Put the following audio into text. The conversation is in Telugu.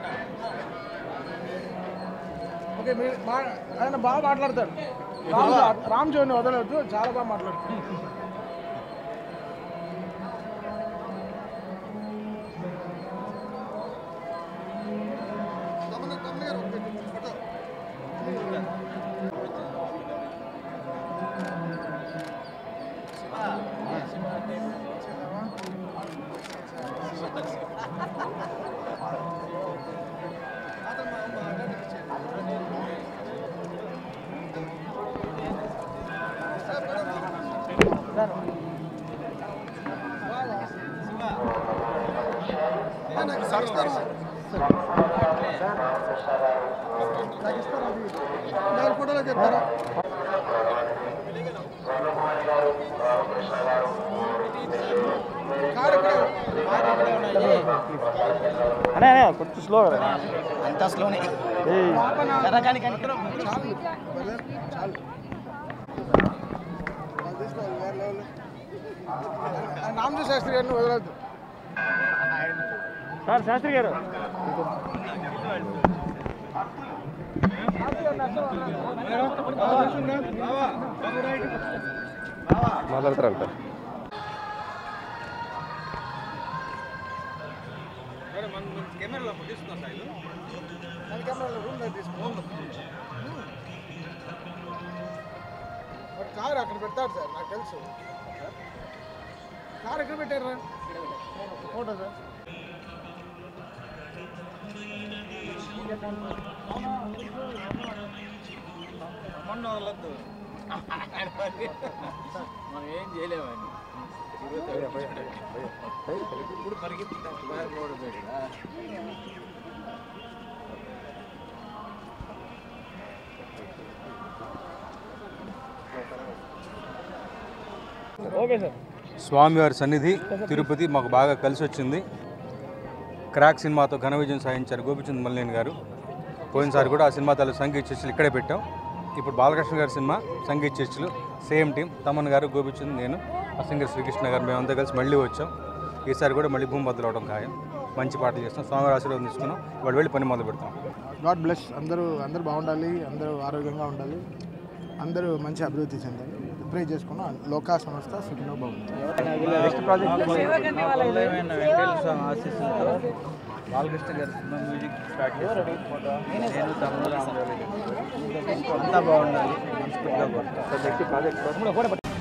ఓకే మీరు మా ఆయన బాగా మాట్లాడతాడు రామ్ రామ్ జోని వదలవద్దు చాలా బాగా మాట్లాడతాడు నాకు ఫోటోలో చెప్తారా కారు అనే అనే కొంచెం స్లో కదా అంతా స్లోనే ఏయ్ కర్ర కానీ కానీ చాలు brother, చాలు వాళ్ళు తీసుకోవాలి వేరే లెవెల్ రామజీ శాస్త్రి గారిని వదలద్దు సార్ శాస్త్రి గారు మాట్లాడతారంట మన కెమెరాలో రూమ్ దగ్గర తీసుకోండి మరి కారు అక్కడ పెట్టారు సార్ నాకు తెలుసు కారు ఎక్కడ పెట్టారు ఫోటో సార్ మొన్న వదలొద్దు మనం ఏం చేయలేమని ఇప్పుడు పరిగెత్తుతాం మూడు పెట్టా ఓకే సార్ స్వామివారి సన్నిధి తిరుపతి మాకు బాగా కలిసి వచ్చింది క్రాక్ సినిమాతో ఘన విజయం సాధించారు గోపిచంద్ మల్లేని గారు పోయినసారి కూడా ఆ సినిమా తల సంగీత చర్చలు ఇక్కడే పెట్టాం ఇప్పుడు బాలకృష్ణ గారి సినిమా సంగీత చర్చలు సేమ్ టీం తమన్ గారు గోపిచంద్ నేను అసింగర్ శ్రీకృష్ణ గారు మేమంతా కలిసి మళ్ళీ వచ్చాం ఈసారి కూడా మళ్ళీ భూమి బదులు అవడం ఖాయం మంచి పాటలు చేస్తాం స్వామివారి ఆశీర్వాదం తీసుకున్నాం వాళ్ళు వెళ్ళి పని మొదలు పెడతాం గాడ్ బ్లెస్ అందరూ అందరూ బాగుండాలి అందరూ ఆరోగ్యంగా ఉండాలి అందరూ మంచి అభివృద్ధి చెందాలి ప్రే చేసుకున్నాం లోకా సంస్థ సుఖినో బాగుంది నెక్స్ట్ ప్రాజెక్ట్ వెంకటేశ్వర స్వామి ఆశీస్సులతో బాలకృష్ణ గారి సినిమా మ్యూజిక్ స్టార్ట్ చేశారు నేను తమ్ముడు రామరావు అంతా బాగుండాలి మనస్ఫూర్తిగా కోరుతాను. Next project